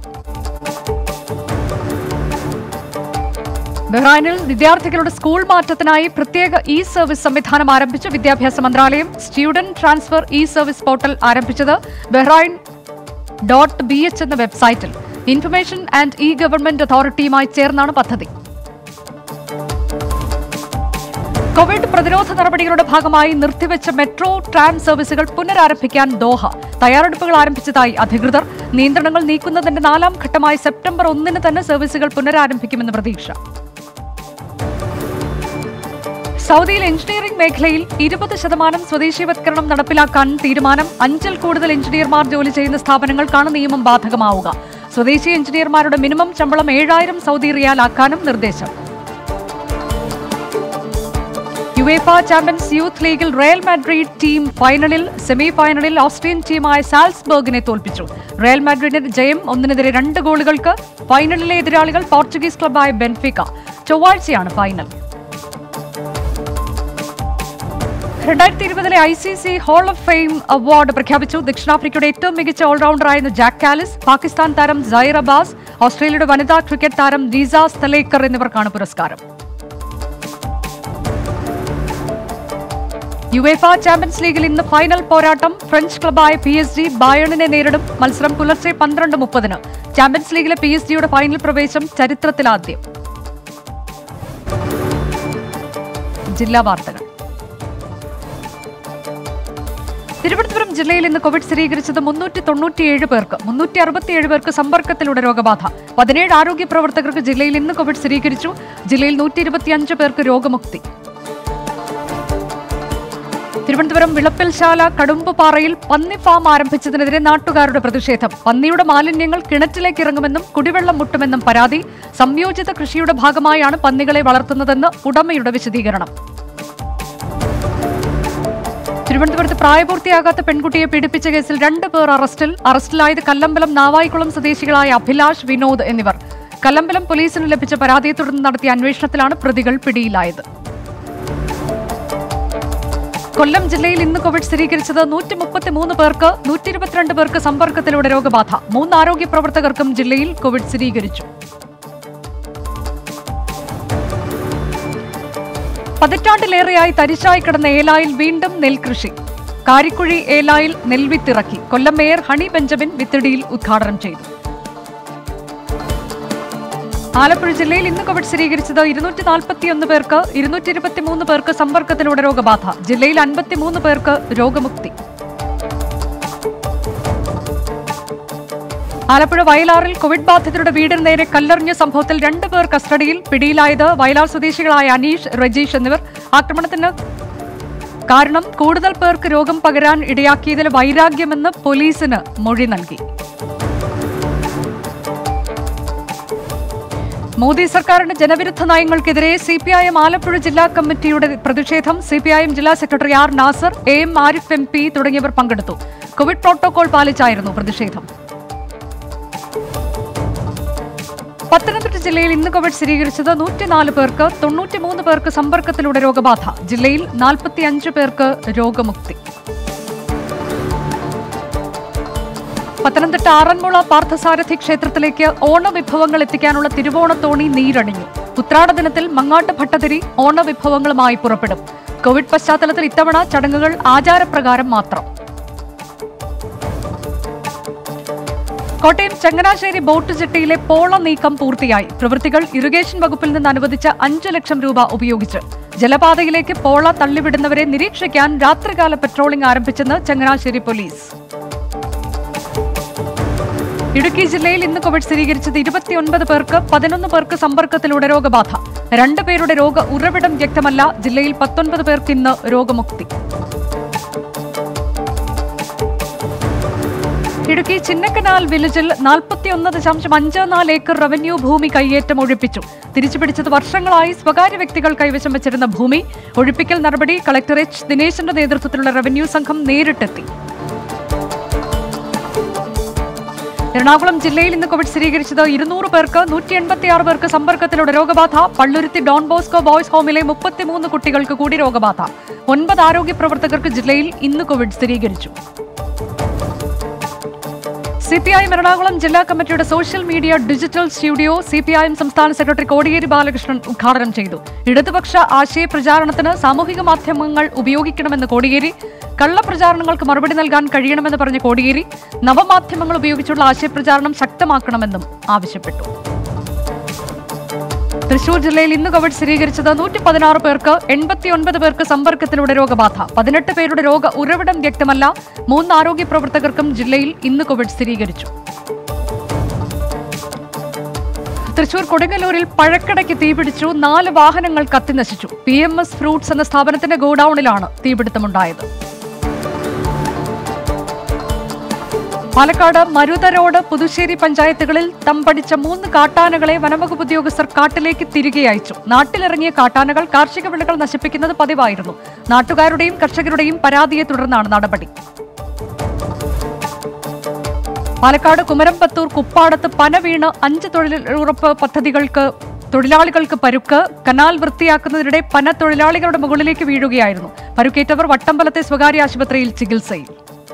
S2: ബഹ്റൈനിൽ വിദ്യാർത്ഥികളുടെ സ്കൂൾ മാറ്റത്തിനായി പ്രത്യേക ഇ സർവീസ് സംവിധാനം ആരംഭിച്ച വിദ്യാഭ്യാസ മന്ത്രാലയം student transfer e service portal ആരംഭിച്ചത് ബഹ്റൈൻ ഡോട്ട് ബി എച്ച് എന്ന website information and e government അതോറിറ്റിയുമായി ചേർന്നാണ് പദ്ധതി കോവിഡ് പ്രതിരോധ നടപടികളുടെ ഭാഗമായി നിർത്തിവെച്ച മെട്രോ ട്രാം സർവീസുകൾ പുനരാരംഭിക്കാൻ ദോഹ തയ്യാറെടുപ്പുകൾ ആരംഭിച്ചതായി അധികൃതർ നിയന്ത്രണങ്ങൾ നീക്കുന്നതിന്റെ നാലാം ഘട്ടമായി സെപ്റ്റംബർ ഒന്നിന് തന്നെ സർവീസുകൾ പുനരാരംഭിക്കുമെന്ന് പ്രതീക്ഷ സൗദിയിൽ എഞ്ചിനീയറിംഗ് മേഖലയിൽ ഇരുപത് ശതമാനം സ്വദേശീവത്കരണം നടപ്പിലാക്കാൻ തീരുമാനം അഞ്ചിൽ കൂടുതൽ എഞ്ചിനീയർമാർ ജോലി ചെയ്യുന്ന സ്ഥാപനങ്ങൾക്കാണ് നിയമം ബാധകമാവുക സ്വദേശി എഞ്ചിനീയർമാരുടെ മിനിമം ശമ്പളം ഏഴായിരം സൗദി റിയാലാക്കാനും നിർദ്ദേശം യു യുവേഫ ചാമ്പ്യൻസ് യൂത്ത് ലീഗിൽ റയൽ മാഡ്രിഡ് ടീം ഫൈനലിൽ സെമി ഫൈനലിൽ ഓസ്ട്രിയൻ ടീമായ സാൽസ്ബർഗിനെ തോൽപ്പിച്ചു റയൽ മാഡ്രിഡിന്റെ ജയം ഒന്നിനെതിരെ രണ്ട് ഗോളുകൾക്ക് ഫൈനലിലെ എതിരാളികൾ പോർച്ചുഗീസ് ക്ലബായ ബെൻഫിക്ക ചൊവ്വാഴ്ചയാണ് ഫൈനൽ രണ്ടായിരത്തി ഇരുപതിലെ I C C hall of fame award പ്രഖ്യാപിച്ചു ദക്ഷിണാഫ്രിക്കയുടെ ഏറ്റവും മികച്ച ഓൾറൗണ്ടറായിരുന്ന ജാക്ക് കാലിസ് പാകിസ്ഥാൻ താരം സൈർ അബ്ബാസ് ഓസ്ട്രേലിയയുടെ വനിതാ ക്രിക്കറ്റ് താരം ദീസ സ്ഥലേക്കർ എന്നിവർക്കാണ് പുരസ്കാരം യുവേഫ ചാമ്പ്യൻസ് ലീഗിൽ ഇന്ന് ഫൈനൽ പോരാട്ടം ഫ്രഞ്ച് ക്ലബായ പി എസ് ജി ബയണിനെ നേരിടും മത്സരം പുലർച്ചെ പന്ത്രണ്ട് മുപ്പതിന് ചാമ്പ്യൻസ് ലീഗിലെ പി എസ് ജിയുടെ ഫൈനൽ പ്രവേശം ചരിത്രത്തിലാദ്യം ജില്ലാ വാർത്തകൾ തിരുവനന്തപുരം ജില്ലയിൽ ഇന്ന് കോവിഡ് സ്ഥിരീകരിച്ചത് മുന്നൂറ്റി തൊണ്ണൂറ്റിയേഴ് പേർക്ക് മുന്നൂറ്റി അറുപത്തിയേഴ് പേർക്ക് സമ്പർക്കത്തിലൂടെ രോഗബാധ പതിനേഴ് ആരോഗ്യ പ്രവർത്തകർക്ക് ജില്ലയിൽ ഇന്ന് കോവിഡ് സ്ഥിരീകരിച്ചു ജില്ലയിൽ നൂറ്റി ഇരുപത്തിയഞ്ച് പേർക്ക് രോഗമുക്തി തിരുവനന്തപുരം വിളപ്പിൽശാല കടുമ്പുപാറയിൽ പന്നി ഫാം ആരംഭിച്ചതിനെതിരെ നാട്ടുകാരുടെ പ്രതിഷേധം പന്നിയുടെ മാലിന്യങ്ങൾ കിണറ്റിലേക്ക് ഇറങ്ങുമെന്നും കുടിവെള്ളം മുട്ടുമെന്നും പരാതി സംയോജിത കൃഷിയുടെ ഭാഗമായാണ് പന്നികളെ വളർത്തുന്നതെന്ന് ഉടമയുടെ വിശദീകരണം തിരുവനന്തപുരത്ത് പ്രായപൂർത്തിയാകാത്ത പെൺകുട്ടിയെ പീഡിപ്പിച്ച കേസിൽ രണ്ട് പേർ അറസ്റ്റിൽ അറസ്റ്റിലായത് കല്ലമ്പലം നാവായിക്കുളം സ്വദേശികളായ അഭിലാഷ് വിനോദ് എന്നിവർ കല്ലമ്പലം പോലീസിന് ലഭിച്ച പരാതിയെ തുടർന്ന് നടത്തിയ അന്വേഷണത്തിലാണ് പ്രതികൾ പിടിയിലായത് കൊല്ലം ജില്ലയിൽ ഇന്ന് കോവിഡ് സ്ഥിരീകരിച്ചത് നൂറ്റി മുപ്പത്തിമൂന്ന് പേർക്ക് നൂറ്റി ഇരുപത്തിരണ്ട് പേർക്ക് സമ്പർക്കത്തിലൂടെ രോഗബാധ മൂന്ന് ആരോഗ്യ പ്രവർത്തകർക്കും ജില്ലയിൽ കോവിഡ് സ്ഥിരീകരിച്ചു പതിറ്റാണ്ടിലേറെയായി തരിശായി കിടന്ന ഏലായിൽ വീണ്ടും നെൽകൃഷി കാരിക്കുഴി ഏലായിൽ നെൽവിത്തിറക്കി കൊല്ലം മേയർ ഹണി ബെഞ്ചമിൻ വിത്തിടിയിൽ ഉദ്ഘാടനം ചെയ്തു ആലപ്പുഴ ജില്ലയിൽ ഇന്ന് കോവിഡ് സ്ഥിരീകരിച്ചത് ഇരുന്നൂറ്റി നാൽപ്പത്തിയൊന്ന് പേർക്ക് ഇരുന്നൂറ്റി ഇരുപത്തിമൂന്ന് പേർക്ക് സമ്പർക്കത്തിലൂടെ രോഗബാധ ജില്ലയിൽ അൻപത്തിമൂന്ന് പേർക്ക് രോഗമുക്തി ആലപ്പുഴ വയലാറിൽ കോവിഡ് ബാധിതരുടെ വീടിന് നേരെ കല്ലെറിഞ്ഞ സംഭവത്തിൽ രണ്ടു പേർ കസ്റ്റഡിയിൽ പിടിയിലായത് വയലാർ സ്വദേശികളായ അനീഷ് രജീഷ് എന്നിവർ ആക്രമണത്തിന് കാരണം കൂടുതൽ പേർക്ക് രോഗം പകരാൻ ഇടയാക്കിയതിൽ വൈരാഗ്യമെന്ന് പോലീസിന് മൊഴി നൽകി മോദി സർക്കാരിന്റെ ജനവിരുദ്ധ നയങ്ങൾക്കെതിരെ C P I M Alappuzha ജില്ലാ കമ്മിറ്റിയുടെ പ്രതിഷേധം സി പി ഐ എം ജില്ലാ secretary R Nasar A M Arif M P തുടങ്ങിയവർ പങ്കെടുത്തു കോവിഡ് പ്രോട്ടോകോൾ പാലിച്ചായിരുന്നു പ്രതിഷേധം പത്തനംതിട്ട ജില്ലയിൽ ഇന്ന് കോവിഡ് സ്ഥിരീകരിച്ചത് നൂറ്റിനാല് പേർക്ക് തൊണ്ണൂറ്റിമൂന്ന് പേർക്ക് സമ്പർക്കത്തിലൂടെ രോഗബാധ ജില്ലയിൽ നാൽപ്പത്തിയഞ്ച് പേർക്ക് രോഗമുക്തി പത്തനംതിട്ട ആറന്മുള പാർത്ഥസാരഥി ക്ഷേത്രത്തിലേക്ക് ഓണവിഭവങ്ങൾ എത്തിക്കാനുള്ള തിരുവോണത്തോണി നീരണിഞ്ഞു ഉത്രാട ദിനത്തിൽ മങ്ങാട്ട് ഭട്ടതിരി ഓണവിഭവങ്ങളുമായി പുറപ്പെടും കോവിഡ് പശ്ചാത്തലത്തിൽ ഇത്തവണ ചടങ്ങുകൾ ആചാരപ്രകാരം മാത്രം കോട്ടയം ചങ്ങനാശ്ശേരി ബോട്ട് ജെട്ടിയിലെ പോള നീക്കം പൂർത്തിയായി പ്രവൃത്തികൾ ഇറിഗേഷൻ വകുപ്പിൽ നിന്ന് അനുവദിച്ച അഞ്ചു ലക്ഷം രൂപ ഉപയോഗിച്ച് ജലപാതയിലേക്ക് പോള തള്ളിവിടുന്നവരെ നിരീക്ഷിക്കാൻ രാത്രികാല പെട്രോളിംഗ് ആരംഭിച്ചെന്ന് ചങ്ങനാശ്ശേരി പോലീസ് ഇടുക്കി ജില്ലയിൽ ഇന്ന് കോവിഡ് സ്ഥിരീകരിച്ചത് ഇരുപത്തിയൊൻപത് പേർക്ക് പതിനൊന്ന് പേർക്ക് സമ്പർക്കത്തിലൂടെ രോഗബാധ രണ്ട് പേരുടെ രോഗ ഉറവിടം വ്യക്തമല്ല ജില്ലയിൽ പത്തൊൻപത് പേർക്ക് ഇന്ന് രോഗമുക്തി ഇടുക്കി ചിന്നക്കനാൽ വില്ലേജിൽ നാൽപ്പത്തിയൊന്ന് ദശാംശം അഞ്ച് നാല് ഏക്കർ റവന്യൂ ഭൂമി കൈയേറ്റം ഒഴിപ്പിച്ചു തിരിച്ചുപിടിച്ചത് വർഷങ്ങളായി സ്വകാര്യ വ്യക്തികൾ കൈവശം വെച്ചിരുന്ന ഭൂമി ഒഴിപ്പിക്കൽ നടപടി കളക്ടർ എച്ച് ദിനേശിന്റെ നേതൃത്വത്തിലുള്ള റവന്യൂ സംഘം നേരിട്ടെത്തി എറണാകുളം ജില്ലയിൽ ഇന്ന് കോവിഡ് സ്ഥിരീകരിച്ചത് ഇരുന്നൂറ് പേർക്ക് നൂറ്റി എൺപത്തിയാറ് പേർക്ക് സമ്പർക്കത്തിലൂടെ രോഗബാധ പള്ളുരുത്തി ഡോൺ ബോസ്കോ ബോയ്സ് ഹോമിലെ മുപ്പത്തിമൂന്ന് കുട്ടികൾക്ക് കൂടി രോഗബാധ ഒൻപത് ആരോഗ്യ പ്രവർത്തകർക്ക് ജില്ലയിൽ ഇന്ന് കോവിഡ് സ്ഥിരീകരിച്ചു C P I M Ernakulam ജില്ലാ കമ്മിറ്റിയുടെ social media digital studio C P I M സംസ്ഥാന സെക്രട്ടറി കോടിയേരി ബാലകൃഷ്ണൻ ഉദ്ഘാടനം ചെയ്തു ഇടതുപക്ഷ ആശയ പ്രചാരണത്തിന് സാമൂഹിക മാധ്യമങ്ങൾ ഉപയോഗിക്കണമെന്ന് കോടിയേരി കള്ളപ്രചാരണങ്ങൾക്ക് മറുപടി നൽകാൻ കഴിയണമെന്ന് പറഞ്ഞ കോടിയേരി നവമാധ്യമങ്ങൾ ഉപയോഗിച്ചുള്ള ആശയപ്രചാരണം ശക്തമാക്കണമെന്നും ആവശ്യപ്പെട്ടു തൃശൂർ ജില്ലയിൽ ഇന്ന് കോവിഡ് സ്ഥിരീകരിച്ചത് നൂറ്റി പതിനാറ് പേർക്ക് എൺപത്തിയൊൻപത് പേർക്ക് സമ്പർക്കത്തിലൂടെ രോഗബാധ പതിനെട്ട് പേരുടെ രോഗ ഉറവിടം വ്യക്തമല്ല മൂന്ന് ആരോഗ്യ പ്രവർത്തകർക്കും ജില്ലയിൽ ഇന്ന് കോവിഡ് സ്ഥിരീകരിച്ചു തൃശൂർ കൊടുങ്ങല്ലൂരിൽ പഴക്കടയ്ക്ക് തീപിടിച്ചു നാല് വാഹനങ്ങൾ കത്തിനശിച്ചു പി എം എസ് ഫ്രൂട്ട്സ് എന്ന സ്ഥാപനത്തിന്റെ ഗോഡൌണിലാണ് തീപിടുത്തമുണ്ടായത് പാലക്കാട് മരുതരോട് പുതുശ്ശേരി പഞ്ചായത്തുകളിൽ തമ്പടിച്ച മൂന്ന് കാട്ടാനകളെ വനംവകുപ്പ് ഉദ്യോഗസ്ഥർ കാട്ടിലേക്ക് തിരികെ അയച്ചു നാട്ടിലിറങ്ങിയ കാട്ടാനകൾ കാർഷിക വിളകൾ നശിപ്പിക്കുന്നത് പതിവായിരുന്നു നാട്ടുകാരുടെയും കർഷകരുടെയും പരാതിയെ തുടർന്നാണ് നടപടി പാലക്കാട് കുമരംപത്തൂർ കുപ്പാടത്ത് പന വീണ് അഞ്ച് തൊഴിലുറപ്പ് പദ്ധതികൾക്ക് തൊഴിലാളികൾക്ക് പരുക്ക് കനാൽ വൃത്തിയാക്കുന്നതിനിടെ പന തൊഴിലാളികളുടെ മുകളിലേക്ക് വീഴുകയായിരുന്നു പരുക്കേറ്റവർ വട്ടമ്പലത്തെ സ്വകാര്യ ആശുപത്രിയിൽ ചികിത്സയിൽ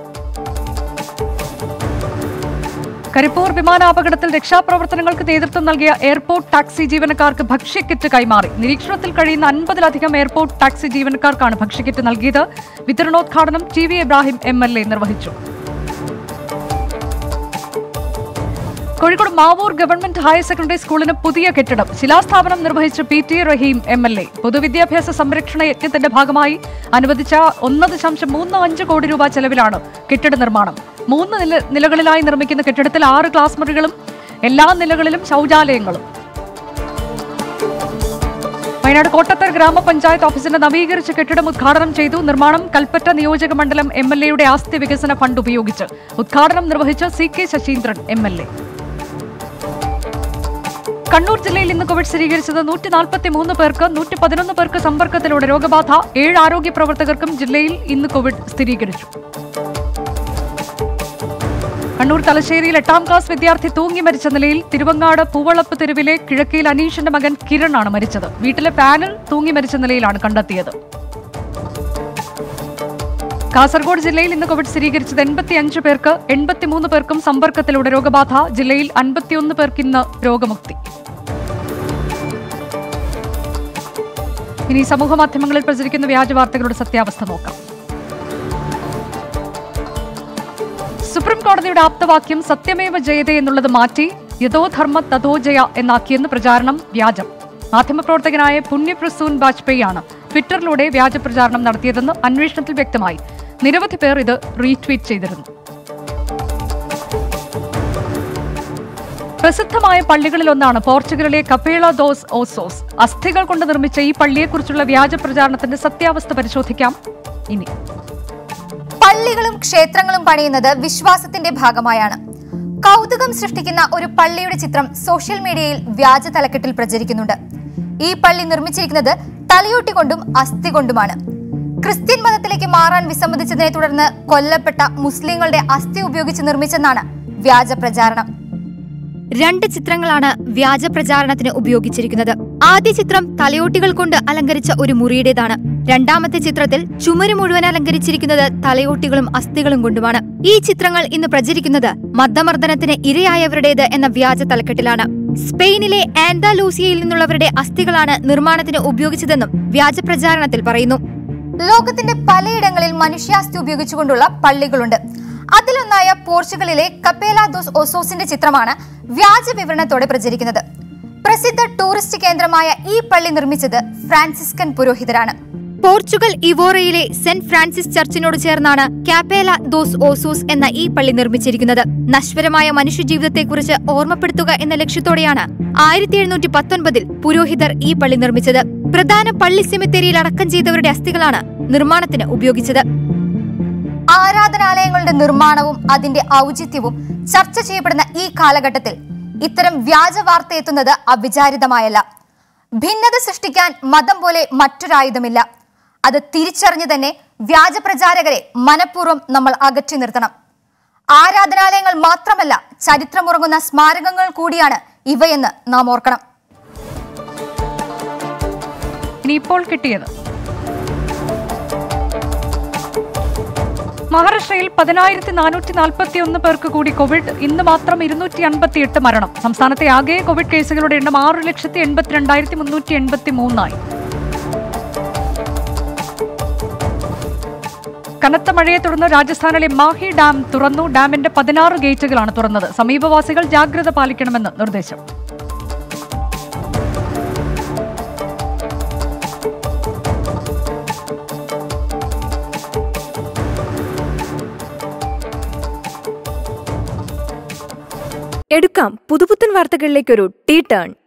S2: കരിപ്പൂർ വിമാനാപകടത്തിൽ രക്ഷാപ്രവർത്തനങ്ങൾക്ക് നേതൃത്വം നൽകിയ എയർപോർട്ട് ടാക്സി ജീവനക്കാർക്ക് ഭക്ഷ്യക്കിറ്റ് കൈമാറി നിരീക്ഷണത്തിൽ കഴിയുന്ന അൻപതിലധികം എയർപോർട്ട് ടാക്സി ജീവനക്കാർക്കാണ് ഭക്ഷ്യക്കിറ്റ് നൽകിയത് വിതരണോദ്ഘാടനം T V Ibrahim M L A നിർവഹിച്ചു Kozhikode Mavoor government higher secondary സ്കൂളിന് പുതിയ കെട്ടിടം ശിലാസ്ഥാപനം നിർവഹിച്ച P T Rahim M L A പൊതുവിദ്യാഭ്യാസ സംരക്ഷണ യജ്ഞത്തിന്റെ ഭാഗമായി അനുവദിച്ച ഒന്ന് ദശാംശം മൂന്ന് അഞ്ച് കോടി രൂപ ചെലവിലാണ് കെട്ടിട നിർമ്മാണം മൂന്ന് നില നിലകളിലായി നിർമ്മിക്കുന്ന കെട്ടിടത്തിൽ ആറ് ക്ലാസ് മുറികളും എല്ലാ നിലകളിലും ശൗചാലയങ്ങളും വയനാട് കോട്ടത്തർ ഗ്രാമപഞ്ചായത്ത് ഓഫീസിന്റെ നവീകരിച്ച കെട്ടിടം ഉദ്ഘാടനം ചെയ്തു നിർമ്മാണം കൽപ്പറ്റ നിയോജക മണ്ഡലം എം എൽ എയുടെ ആസ്തി വികസന ഫണ്ട് ഉപയോഗിച്ച് ഉദ്ഘാടനം നിർവഹിച്ച C K Saseendran M L A Kannur ജില്ലയിൽ ഇന്ന് കോവിഡ് സ്ഥിരീകരിച്ചത് നൂറ്റി നാൽപ്പത്തി മൂന്ന് പേർക്ക് നൂറ്റി പതിനൊന്ന് പേർക്ക് സമ്പർക്കത്തിലൂടെ രോഗബാധ ഏഴ് ആരോഗ്യ പ്രവർത്തകർക്കും ജില്ലയിൽ ഇന്ന് കോവിഡ് സ്ഥിരീകരിച്ചു കണ്ണൂർ തലശ്ശേരിയിൽ എട്ടാം ക്ലാസ് വിദ്യാർത്ഥി തൂങ്ങി മരിച്ച നിലയിൽ തിരുവങ്ങാട് പൂവളപ്പ് തെരുവിലെ കിഴക്കയിൽ അനീഷിന്റെ മകൻ കിരണാണ് മരിച്ചത് വീട്ടിലെ ഫാനിൽ തൂങ്ങി മരിച്ച നിലയിലാണ് കണ്ടെത്തിയത് കാസർഗോഡ് ജില്ലയിൽ ഇന്ന് കോവിഡ് സ്ഥിരീകരിച്ചത് എൺപത്തിയഞ്ച് പേർക്ക് എൺപത്തിമൂന്ന് പേർക്കും സമ്പർക്കത്തിലൂടെ രോഗബാധ ജില്ലയിൽ അൻപത്തിയൊന്ന് പേർക്ക് ഇന്ന് രോഗമുക്തി ഇനി സമൂഹ മാധ്യമങ്ങളിൽ പ്രചരിക്കുന്ന വ്യാജ വാർത്തകളുടെ സത്യാവസ്ഥ നോക്കാം സുപ്രീം കോടതിയുടെ ആപ്തവാക്യം സത്യമേവ ജയതേ എന്നുള്ളത് മാറ്റി യഥോധർമ്മ തഥോ ജയ എന്നാക്കിയെന്ന് പ്രചാരണം വ്യാജം മാധ്യമപ്രവർത്തകനായ പുണ്യപ്രസൂൻ വാജ്പേയിയാണ് ട്വിറ്ററിലൂടെ വ്യാജ പ്രചാരണം നടത്തിയതെന്ന് അന്വേഷണത്തിൽ വ്യക്തമായി നിരവധി പേർ ഇത് റീട്വീറ്റ് ചെയ്തിരുന്നു പ്രസിദ്ധമായ പള്ളികളിലൊന്നാണ് പോർച്ചുഗലിലെ കപ്പേള ദോസ് ഓസോസ് അസ്ഥികൾ കൊണ്ട് നിർമ്മിച്ച ഈ പള്ളിയെക്കുറിച്ചുള്ള വ്യാജ പ്രചാരണത്തിന്റെ സത്യാവസ്ഥ പരിശോധിക്കാം ഇനി
S4: പള്ളികളും ക്ഷേത്രങ്ങളും പണിയുന്നത് വിശ്വാസത്തിന്റെ ഭാഗമായാണ് കൗതുകം സൃഷ്ടിക്കുന്ന ഒരു പള്ളിയുടെ ചിത്രം സോഷ്യൽ മീഡിയയിൽ വ്യാജ തലക്കെട്ടിൽ പ്രചരിക്കുന്നുണ്ട് ഈ പള്ളി നിർമ്മിച്ചിരിക്കുന്നത് തലയോട്ടി കൊണ്ടും അസ്ഥി കൊണ്ടുമാണ് ക്രിസ്ത്യൻ മതത്തിലേക്ക് മാറാൻ വിസമ്മതിച്ചതിനെ തുടർന്ന് കൊല്ലപ്പെട്ട മുസ്ലിങ്ങളുടെ അസ്ഥി ഉപയോഗിച്ച് നിർമ്മിച്ചെന്നാണ് വ്യാജ പ്രചാരണം രണ്ട് ചിത്രങ്ങളാണ് വ്യാജ പ്രചാരണത്തിന് ഉപയോഗിച്ചിരിക്കുന്നത് ആദ്യ ചിത്രം തലയോട്ടികൾ കൊണ്ട് അലങ്കരിച്ച ഒരു മുറിയുടേതാണ് രണ്ടാമത്തെ ചിത്രത്തിൽ ചുമര് മുഴുവൻ അലങ്കരിച്ചിരിക്കുന്നത് തലയോട്ടികളും അസ്ഥികളും കൊണ്ടുമാണ് ഈ ചിത്രങ്ങൾ ഇന്ന് പ്രചരിക്കുന്നത് മദ്ദമർദ്ദനത്തിന് ഇരയായവരുടേത് എന്ന വ്യാജ തലക്കെട്ടിലാണ് സ്പെയിനിലെ ആൻഡാലൂസിയയിൽ നിന്നുള്ളവരുടെ അസ്ഥികളാണ് നിർമ്മാണത്തിന് ഉപയോഗിച്ചതെന്നും വ്യാജ പ്രചാരണത്തിൽ പറയുന്നു ലോകത്തിന്റെ പലയിടങ്ങളിൽ മനുഷ്യാസ്ഥി ഉപയോഗിച്ചുകൊണ്ടുള്ള പള്ളികളുണ്ട് അതിലൊന്നായ പോർച്ചുഗലിലെ കപ്പേല ദോസ് ഒസോസിന്റെ ചിത്രമാണ് വ്യാജ വിവരണത്തോടെ പ്രചരിക്കുന്നത് പ്രസിദ്ധ ടൂറിസ്റ്റ് കേന്ദ്രമായ ഈ പള്ളി നിർമ്മിച്ചത് ഫ്രാൻസിസ്കൻ പുരോഹിതരാണ് പോർച്ചുഗൽ ഇവോറയിലെ സെന്റ് ഫ്രാൻസിസ് ചർച്ചിനോട് ചേർന്നാണ് കാപ്പേല ദോസ് ഓസൂസ് എന്ന ഈ പള്ളി നിർമ്മിച്ചിരിക്കുന്നത് നശ്വരമായ മനുഷ്യജീവിതത്തെക്കുറിച്ച് ഓർമ്മപ്പെടുത്തുക എന്ന ലക്ഷ്യത്തോടെയാണ് ആയിരത്തി എഴുന്നൂറ്റി പത്തൊൻപതിൽ പുരോഹിതർ ഈ പള്ളി നിർമ്മിച്ചത് പ്രധാന പള്ളി സെമിത്തേരിയിൽ അടക്കം ചെയ്തവരുടെ അസ്ഥികളാണ് നിർമ്മാണത്തിന് ഉപയോഗിച്ചത് ആരാധനാലയങ്ങളുടെ നിർമ്മാണവും അതിന്റെ ഔചിത്യവും ചർച്ച ചെയ്യപ്പെടുന്ന ഈ കാലഘട്ടത്തിൽ ഇത്തരം വ്യാജ വാർത്ത എത്തുന്നത് അവിചാരിതമായല്ല ഭിന്നത സൃഷ്ടിക്കാൻ മതം പോലെ മറ്റൊരായുധമില്ല അത് തിരിച്ചറിഞ്ഞു തന്നെ വ്യാജ പ്രചാരകരെ മനഃപൂർവ്വം നമ്മൾ അകറ്റി നിർത്തണം ആരാധനാലയങ്ങൾ മാത്രമല്ല ചരിത്രമുറങ്ങുന്ന സ്മാരകങ്ങൾ കൂടിയാണ് ഇവയെന്ന് നാം ഓർക്കണം
S2: ഇനി ഇപ്പോൾ കിട്ടിയത് മഹാരാഷ്ട്രയിൽ പതിനായിരത്തി നാനൂറ്റി നാൽപ്പത്തി ഒന്ന് പേർക്ക് കൂടി കോവിഡ് ഇന്ന് മാത്രം ഇരുന്നൂറ്റി അൻപത്തിയെട്ട് മരണം സംസ്ഥാനത്തെ ആകെ കോവിഡ് കേസുകളുടെ എണ്ണം ആറ് ലക്ഷത്തി എൺപത്തിരണ്ടായിരത്തി മുന്നൂറ്റി എൺപത്തി മൂന്നായി കനത്ത മഴയെ തുടർന്ന് രാജസ്ഥാനിലെ മാഹി ഡാം തുറന്നു ഡാമിന്റെ പതിനാറ് ഗേറ്റുകളാണ് തുറന്നത് സമീപവാസികൾ ജാഗ്രത പാലിക്കണമെന്ന് നിർദ്ദേശം
S1: എടുക്കാം പുതുപുത്തൻ വാർത്തകളിലേക്കൊരു ടീ ടേൺ